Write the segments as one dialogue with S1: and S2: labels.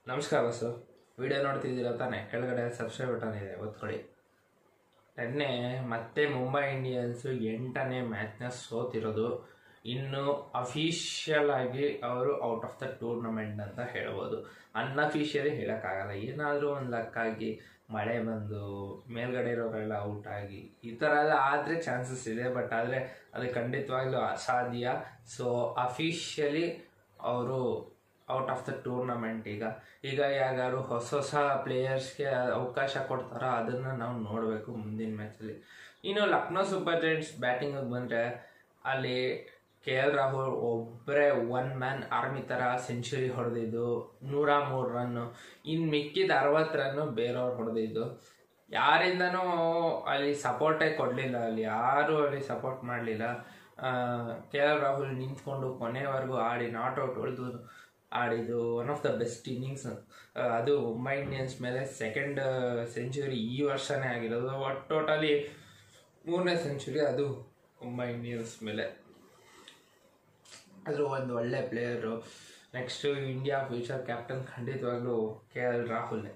S1: ನಮಸ್ಕಾರ bus video ನೋಡ್ತಿದ್ದೀರಾ ತಾನೇ ಕೆಳಗಡೆ ಸಬ್ಸ್ಕ್ರೈಬ್ ಬಟನ್ ಇದೆ ಒತ್ಕೊಳ್ಳಿ ನೆನ್ನೆ ಮತ್ತೆ ಮುಂಬೈ ಇಂಡಿಯನ್ಸು ಎಂಟನೇ ಮ್ಯಾಚ್ನ ಸೋತಿರೋದು ಇನ್ನು ಅಫಿಷಿಯಲ್ ಆಗಿ ಅವರು ಔಟ್ ಆಫ್ ದ ಟೂರ್ನಮೆಂಟ್ ಅಂತ ಹೇಳ್ಬೋದು ಅನ್ಅಫಿಷಿಯಲಿ ಹೇಳೋಕ್ಕಾಗಲ್ಲ ಏನಾದರೂ ಒಂದು ಲಕ್ಕಾಗಿ ಮಳೆ ಬಂದು ಮೇಲ್ಗಡೆ ಇರೋರೆಲ್ಲ ಔಟ್ ಆಗಿ ಈ ಥರ ಎಲ್ಲ ಆದರೆ ಚಾನ್ಸಸ್ ಇದೆ ಬಟ್ ಆದರೆ ಅದು ಖಂಡಿತವಾಗ್ಲೂ ಅಸಾಧ್ಯ ಸೊ ಅಫಿಷಿಯಲಿ ಅವರು ಔಟ್ ಆಫ್ ದ ಟೂರ್ನಮೆಂಟ್ ಈಗ ಈಗ ಯಾರು ಹೊಸ ಹೊಸ ಪ್ಲೇಯರ್ಸ್ಗೆ ಅವಕಾಶ ಕೊಡ್ತಾರೋ ಅದನ್ನು ನಾವು ನೋಡಬೇಕು ಮುಂದಿನ ಮ್ಯಾಚಲ್ಲಿ ಇನ್ನು ಲಕ್ನೋ ಸೂಪರ್ ಜೈಂಟ್ಸ್ ಬ್ಯಾಟಿಂಗಿಗೆ ಬಂದರೆ ಅಲ್ಲಿ ಕೆ ಎಲ್ ರಾಹುಲ್ ಒಬ್ಬರೇ ಒನ್ ಮ್ಯಾನ್ ಆರ್ಮಿ ಥರ ಸೆಂಚುರಿ ಹೊಡೆದಿದ್ದು ನೂರ ಮೂರು ರನ್ನು ಇನ್ನು ಮಿಕ್ಕಿದ ಅರವತ್ತು ರನ್ನು ಬೇರೆಯವ್ರು ಹೊಡೆದಿದ್ದು ಯಾರಿಂದನೂ ಅಲ್ಲಿ ಸಪೋರ್ಟೇ ಕೊಡಲಿಲ್ಲ ಅಲ್ಲಿ ಯಾರೂ ಅಲ್ಲಿ ಸಪೋರ್ಟ್ ಮಾಡಲಿಲ್ಲ ಕೆ ಎಲ್ ರಾಹುಲ್ ನಿಂತ್ಕೊಂಡು ಕೊನೆವರೆಗೂ ಆಡಿ ನಾಟ್ ಔಟ್ ಹೊಡೆದು ಆಡಿದ್ದು one of the best innings ಅದು ಮುಂಬೈ ಇಂಡಿಯನ್ಸ್ ಮೇಲೆ ಸೆಕೆಂಡ್ ಸೆಂಚುರಿ ಈ ವರ್ಷನೇ ಆಗಿರೋದು ಒಟ್ಟು ಟೋಟಲಿ ಮೂರನೇ ಸೆಂಚುರಿ ಅದು ಮುಂಬೈ ಇಂಡಿಯನ್ಸ್ ಮೇಲೆ ಅದು ಒಂದು ಒಳ್ಳೆ player next India future captain ಖಂಡಿತವಾಗ್ಲೂ ಕೆ ಎಲ್ ರಾಹುಲ್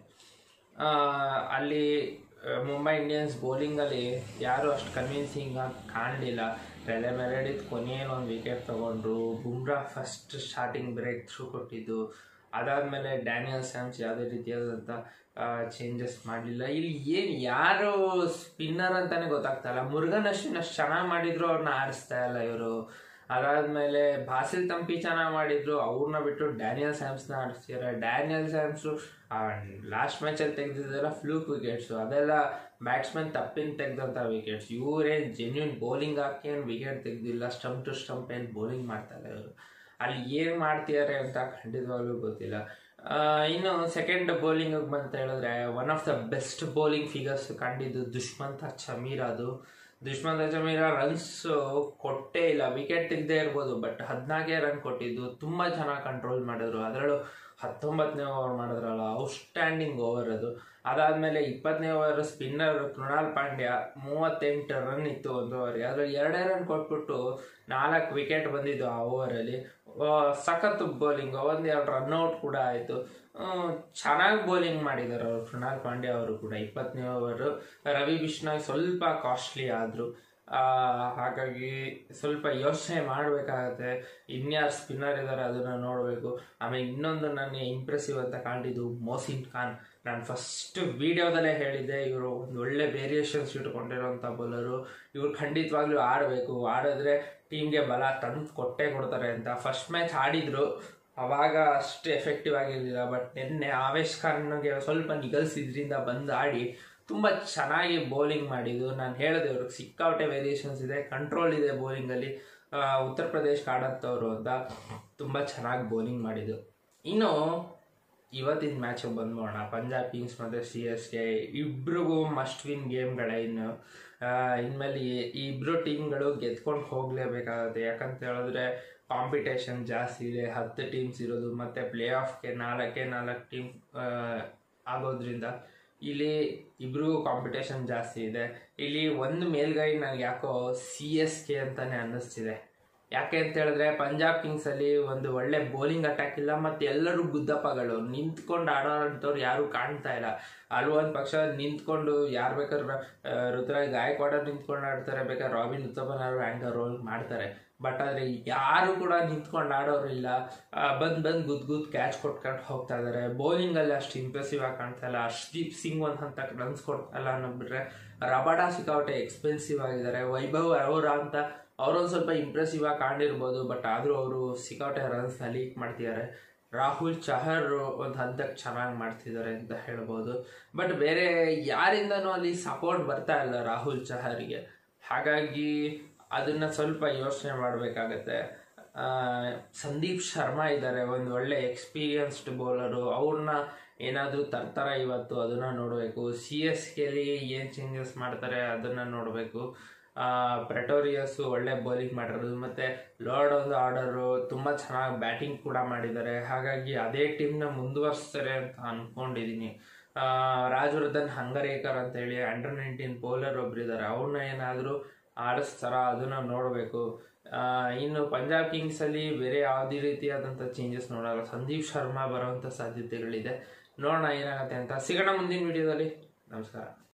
S1: ಅಲ್ಲಿ ಆ, ಮುಂಬೈ ಇಂಡಿಯನ್ಸ್ ಬೌಲಿಂಗಲ್ಲಿ ಯಾರು ಅಷ್ಟು ಕನ್ವಿನ್ಸಿಂಗ್ ಆಗಿ ಕಾಣಲಿಲ್ಲ ರೆಲೆ ಮೆರೆಡಿತ್ ಕೊನೆಯಲ್ಲಿ ಒಂದು ವಿಕೆಟ್ ತೊಗೊಂಡ್ರು Bumrah first starting breakthrough ಕೊಟ್ಟಿದ್ದು ಅದಾದಮೇಲೆ ಡ್ಯಾನಿಯಲ್ ಸ್ಯಾಮ್ಸ್ ಯಾವುದೇ ರೀತಿಯಾದಂಥ ಚೇಂಜಸ್ ಮಾಡಲಿಲ್ಲ ಇಲ್ಲಿ ಏನು ಯಾರು ಸ್ಪಿನ್ನರ್ ಅಂತಲೇ ಗೊತ್ತಾಗ್ತಾಯಿಲ್ಲ ಮುರುಗನ್ ಅಶ್ವಿನ್ ಅಷ್ಟು ಚೆನ್ನಾಗಿ ಮಾಡಿದ್ರು ಅವ್ರನ್ನ ಆಡಿಸ್ತಾ ಇಲ್ಲ ಇವರು ಅದಾದಮೇಲೆ ಬಾಸಿಲ್ ತಂಪಿ ಚೆನ್ನಾಗಿ ಮಾಡಿದ್ರು ಅವ್ರನ್ನ ಬಿಟ್ಟು ಡ್ಯಾನಿಯಲ್ ಸ್ಯಾಮ್ಸ್ನ ಆಡಿಸ್ತಿದ್ದಾರೆ ಡ್ಯಾನಿಯಲ್ ಸ್ಯಾಮ್ಸು ಲಾಸ್ಟ್ ಮ್ಯಾಚಲ್ಲಿ ತೆಗೆದಿದ್ದೆಲ್ಲ ಫ್ಲೂಕ್ ವಿಕೆಟ್ಸು ಅದೆಲ್ಲ ಬ್ಯಾಟ್ಸ್ಮನ್ ತಪ್ಪಿನ ತೆಗೆದಂಥ ವಿಕೆಟ್ಸ್ ಇವರೇನು ಜೆನ್ಯೂನ್ ಬೌಲಿಂಗ್ ಹಾಕಿ ಏನು ವಿಕೆಟ್ ತೆಗೆದಿಲ್ಲ ಸ್ಟಂಪ್ ಟು ಸ್ಟಂಪ್ ಏನು ಬೌಲಿಂಗ್ ಮಾಡ್ತಾರೆ ಇವರು ಅಲ್ಲಿ ಏನು ಮಾಡ್ತಿದ್ದಾರೆ ಅಂತ ಖಂಡಿತವಾಗ್ಲೂ ಗೊತ್ತಿಲ್ಲ ಆ, ಇನ್ನು ಸೆಕೆಂಡ್ ಬೌಲಿಂಗಿಗೆ ಬಂತ ಹೇಳಿದ್ರೆ one of the best bowling figures ಕಂಡಿದ್ದು ದುಷ್ಮಂತ ಚಮೀರ್ ಅದು ದುಷ್ಮಂತ ಚಮೀರ ರನ್ಸ್ ಕೊಟ್ಟೇ ಇಲ್ಲ ವಿಕೆಟ್ ತೆಗ್ದೇ ಇರ್ಬೋದು ಬಟ್ ಹದಿನಾಲ್ಕೇ ರನ್ ಕೊಟ್ಟಿದ್ದು ತುಂಬ ಚೆನ್ನಾಗಿ ಕಂಟ್ರೋಲ್ ಮಾಡಿದ್ರು ಅದರಲ್ಲೂ ಹತ್ತೊಂಬತ್ತನೇ ಓವರ್ ಮಾಡಿದ್ರಲ್ಲ ಔಟ್ಸ್ಟ್ಯಾಂಡಿಂಗ್ ಓವರ್ ಅದು ಅದಾದಮೇಲೆ ಇಪ್ಪತ್ತನೇ ಓವರ್ ಸ್ಪಿನ್ನರ್ ಕೃಣಾಲ್ ಪಾಂಡ್ಯ ಮೂವತ್ತೆಂಟು ರನ್ ಇತ್ತು ಒಂದು ಓವರ್ಗೆ ಅದರಲ್ಲಿ ಎರಡೇ ರನ್ ಕೊಟ್ಬಿಟ್ಟು ನಾಲ್ಕು ವಿಕೆಟ್ ಬಂದಿದ್ದು ಆ ಓವರಲ್ಲಿ ಸಖತ್ ಬೌಲಿಂಗ್ ಒಂದೆರಡು ರನ್ಔಟ್ ಕೂಡ ಆಯಿತು ಚೆನ್ನಾಗಿ ಬೌಲಿಂಗ್ ಮಾಡಿದ್ದಾರೆ ಅವರು ಕೃಣಾಲ್ ಪಾಂಡ್ಯ ಅವರು ಕೂಡ ಇಪ್ಪತ್ತನೇ ಓವರು ರವಿ ಬಿಷ್ಣಾಯ್ ಸ್ವಲ್ಪ ಕಾಸ್ಟ್ಲಿ ಆದರು ಹಾಗಾಗಿ ಸ್ವಲ್ಪ ಯೋಚನೆ ಮಾಡಬೇಕಾಗತ್ತೆ ಇನ್ಯಾರು ಸ್ಪಿನ್ನರ್ ಇದ್ದಾರೆ ಅದನ್ನು ನೋಡಬೇಕು ಆಮೇಲೆ ಇನ್ನೊಂದು ನನಗೆ ಇಂಪ್ರೆಸಿವ್ ಅಂತ ಕಾಣಿದ್ದು ಮೋಸಿನ್ ಖಾನ್ ನಾನು ಫಸ್ಟ್ ವಿಡಿಯೋದಲ್ಲೇ ಹೇಳಿದ್ದೆ ಇವರು ಒಂದು ಒಳ್ಳೆ ವೇರಿಯೇಷನ್ಸ್ ಇಟ್ಕೊಂಡಿರೋಂಥ ಬೌಲರು ಇವ್ರು ಖಂಡಿತವಾಗ್ಲೂ ಆಡಬೇಕು ಆಡಿದ್ರೆ ಟೀಮ್ಗೆ ಬಲ ತಂದು ಕೊಟ್ಟೇ ಕೊಡ್ತಾರೆ ಅಂತ ಫಸ್ಟ್ ಮ್ಯಾಚ್ ಆಡಿದ್ರು ಅವಾಗ ಅಷ್ಟು ಎಫೆಕ್ಟಿವ್ ಆಗಿರಲಿಲ್ಲ ಬಟ್ ನಿನ್ನೆ ಆವೇಶ್ ಖಾನ್ಗೆ ಸ್ವಲ್ಪ ನಿಗಲ್ಸಿದ್ರಿಂದ ಬಂದು ಆಡಿ ತುಂಬ ಚೆನ್ನಾಗಿ ಬೌಲಿಂಗ್ ಮಾಡಿದ್ದು ನಾನು ಹೇಳಿದೆ ಅವ್ರಿಗೆ ಸಿಕ್ಕಾಪಟ್ಟೆ ವೇರಿಯೇಷನ್ಸ್ ಇದೆ ಕಂಟ್ರೋಲ್ ಇದೆ ಬೌಲಿಂಗಲ್ಲಿ ಉತ್ತರ ಪ್ರದೇಶ್ ಆಡಂಥವ್ರು ಅಂತ ತುಂಬ ಚೆನ್ನಾಗಿ ಬೌಲಿಂಗ್ ಮಾಡಿದ್ದು ಇನ್ನು ಇವತ್ತಿನ ಮ್ಯಾಚಿಗೆ ಬಂದ್ಬೋಣ ಪಂಜಾಬ್ ಕಿಂಗ್ಸ್ ಮತ್ತು ಸಿ ಎಸ್ ಕೆ ಇಬ್ರಿಗೂ ಮಸ್ಟ್ ವಿನ್ ಗೇಮ್ಗಳೇ ಇನ್ನು ಆ, ಇನ್ಮೇಲೆ ಈ- ಈ ಇಬ್ಬರು ಟೀಮ್ಗಳು ಗೆದ್ಕೊಂಡು ಹೋಗಲೇಬೇಕಾಗುತ್ತೆ ಯಾಕಂತ ಹೇಳಿದ್ರೆ ಕಾಂಪಿಟೇಷನ್ ಜಾಸ್ತಿ ಇದೆ ಹತ್ತು ಟೀಮ್ಸ್ ಇರೋದು ಮತ್ತು ಪ್ಲೇ ಆಫ್ಗೆ ನಾಲ್ಕೇ ನಾಲ್ಕು ಟೀಮ್ ಆಗೋದ್ರಿಂದ ಇಲ್ಲಿ ಇಬ್ರಿಗೂ ಕಾಂಪಿಟೇಷನ್ ಜಾಸ್ತಿ ಇದೆ ಇಲ್ಲಿ ಒಂದು ಮೇಲ್ಗೈ ನನಗೆ ಯಾಕೋ ಸಿ ಎಸ್ ಕೆ ಅಂತಲೇ ಅನ್ನಿಸ್ತಿದೆ ಯಾಕೆ ಅಂತ ಹೇಳಿದ್ರೆ ಪಂಜಾಬ್ ಕಿಂಗ್ಸ್ ಅಲ್ಲಿ ಒಂದು ಒಳ್ಳೆ ಬೌಲಿಂಗ್ ಅಟ್ಯಾಕ್ ಇಲ್ಲ ಮತ್ತೆ ಎಲ್ಲರೂ ಗುದ್ದಪ್ಪಗಳು ನಿಂತ್ಕೊಂಡು ಆಡೋರಂಥವ್ರು ಯಾರು ಕಾಣ್ತಾ ಇಲ್ಲ ಅಲ್ಲಿ ಒಂದು ಪಕ್ಷ ನಿಂತ್ಕೊಂಡು ಯಾರು ಬೇಕಾದ್ರೆ ಆ, ರುದ್ರಾಜ್ ಗಾಯಕ್ವಾಡ ನಿಂತ್ಕೊಂಡು ಆಡ್ತಾರೆ ಬೇಕಾದ್ರೆ ರಾಬಿನ್ ಉತ್ತಮನಾರು ಆ್ಯಂಕರ್ ರೋಲ್ ಮಾಡ್ತಾರೆ ಬಟ್ ಆದರೆ ಯಾರು ಕೂಡ ನಿಂತ್ಕೊಂಡು ಆಡೋರು ಇಲ್ಲ ಬಂದು ಬಂದು ಗುದ್ ಗುದ್ ಕ್ಯಾಚ್ ಕೊಟ್ಕೊಂಡು ಹೋಗ್ತಾ ಇದ್ದಾರೆ ಬೌಲಿಂಗಲ್ಲಿ ಅಷ್ಟು ಇಂಪ್ರೆಸಿವ್ ಆಗಿ ಕಾಣ್ತಾ ಇಲ್ಲ ಹರ್ಷ್ದೀಪ್ ಸಿಂಗ್ ಒಂದು ಹಂತಕ್ಕೆ ರನ್ಸ್ ಕೊಡ್ತಾ ಇಲ್ಲ ಅನ್ನೋಬಿಟ್ರೆ ರಬಡಾ ಸಿಕ್ಕಾಪಟ್ಟೆ ಎಕ್ಸ್ಪೆನ್ಸಿವ್ ಆಗಿದ್ದಾರೆ ವೈಭವ್ ಅರೋರಾ ಅಂತ ಅವರೊಂದು ಸ್ವಲ್ಪ ಇಂಪ್ರೆಸಿವ್ ಆಗಿ ಕಾಣಿರ್ಬೋದು ಬಟ್ ಆದರೂ ಅವರು ಸಿಕ್ಕಾಪಟ್ಟೆ ರನ್ಸ್ನ ಲೀಕ್ ಮಾಡ್ತಿದ್ದಾರೆ ರಾಹುಲ್ ಚಹರ್ ಒಂದು ಹಂತಕ್ಕೆ ಚೆನ್ನಾಗಿ ಮಾಡ್ತಿದ್ದಾರೆ ಅಂತ ಹೇಳ್ಬೋದು ಬಟ್ ಬೇರೆ ಯಾರಿಂದನೂ ಅಲ್ಲಿ ಸಪೋರ್ಟ್ ಬರ್ತಾ ಇಲ್ಲ ರಾಹುಲ್ ಚಹರ್ಗೆ ಹಾಗಾಗಿ ಅದನ್ನು ಸ್ವಲ್ಪ ಯೋಚನೆ ಮಾಡಬೇಕಾಗತ್ತೆ ಸಂದೀಪ್ ಶರ್ಮಾ ಇದ್ದಾರೆ ಒಂದು ಒಳ್ಳೆ ಎಕ್ಸ್ಪೀರಿಯನ್ಸ್ಡ್ ಬೌಲರು ಅವ್ರನ್ನ ಏನಾದರೂ ತರ್ತಾರ ಇವತ್ತು ಅದನ್ನು ನೋಡಬೇಕು ಸಿ ಎಸ್ ಕೆಲಿ ಏನು ಚೇಂಜಸ್ ಮಾಡ್ತಾರೆ ಅದನ್ನು ನೋಡಬೇಕು ಪ್ರೆಟೋರಿಯಸ್ಸು ಒಳ್ಳೆ ಬೌಲಿಂಗ್ ಮಾಡಿರೋದು ಮತ್ತು ಲಾರ್ಡ್ ಆಫ್ ದ ಆರ್ಡರು ತುಂಬ ಚೆನ್ನಾಗಿ ಬ್ಯಾಟಿಂಗ್ ಕೂಡ ಮಾಡಿದ್ದಾರೆ ಹಾಗಾಗಿ ಅದೇ ಟೀಮ್ನ ಮುಂದುವರಿಸ್ತಾರೆ ಅಂತ ಅಂದ್ಕೊಂಡಿದ್ದೀನಿ ರಾಜವರ್ಧನ್ ಹಂಗರೇಕರ್ ಅಂತೇಳಿ ಅಂಡರ್ ನೈನ್ಟೀನ್ ಬೌಲರ್ ಒಬ್ಬರಿದ್ದಾರೆ ಅವ್ರನ್ನ ಏನಾದರೂ ಆಡಿಸ್ತಾರ ಅದನ್ನು ನೋಡಬೇಕು ಆ, ಇನ್ನು ಪಂಜಾಬ್ ಕಿಂಗ್ಸಲ್ಲಿ ಬೇರೆ ಯಾವುದೇ ರೀತಿಯಾದಂಥ ಚೇಂಜಸ್ ನೋಡಲ್ಲ ಸಂದೀಪ್ ಶರ್ಮಾ ಬರುವಂಥ ಸಾಧ್ಯತೆಗಳಿದೆ ನೋಡೋಣ ಏನಾಗುತ್ತೆ ಅಂತ ಸಿಗೋಣ ಮುಂದಿನ ವಿಡಿಯೋದಲ್ಲಿ ನಮಸ್ಕಾರ